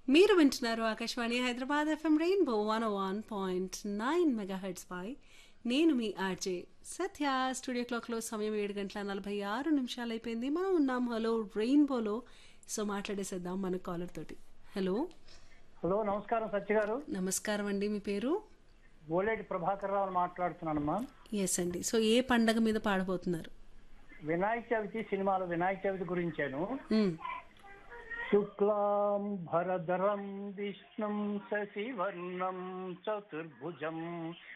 మీరు వింటున్నారు Akashvani Hyderabad FM rainbow one one point nine mega heads పై నేను మీ ఆర్జే సత్య స్టూడియో క్లాక్లో సమయం ఏడు గంటల నలభై ఆరు నిమిషాలు అయిపోయింది మనం ఉన్నాం హలో రెయిన్బోలో సో మాట్లాడేసేద్దాం మన కాలర్ తోటి హలో హలో నమస్కారం సత్య గారు నమస్కారం అండి మీ పేరు ఓలేటి ప్రభాకర్ రావు మాట్లాడుతున్నానమ్మా ఎస్ అండి సో ఏ పండగ మీద పాడబోతున్నారు వినాయక చవితి సినిమాలో వినాయక చవితి గురించాను మ్, శుక్లాం భరధరం విష్ణుం శశివర్ణం చతుర్భుజం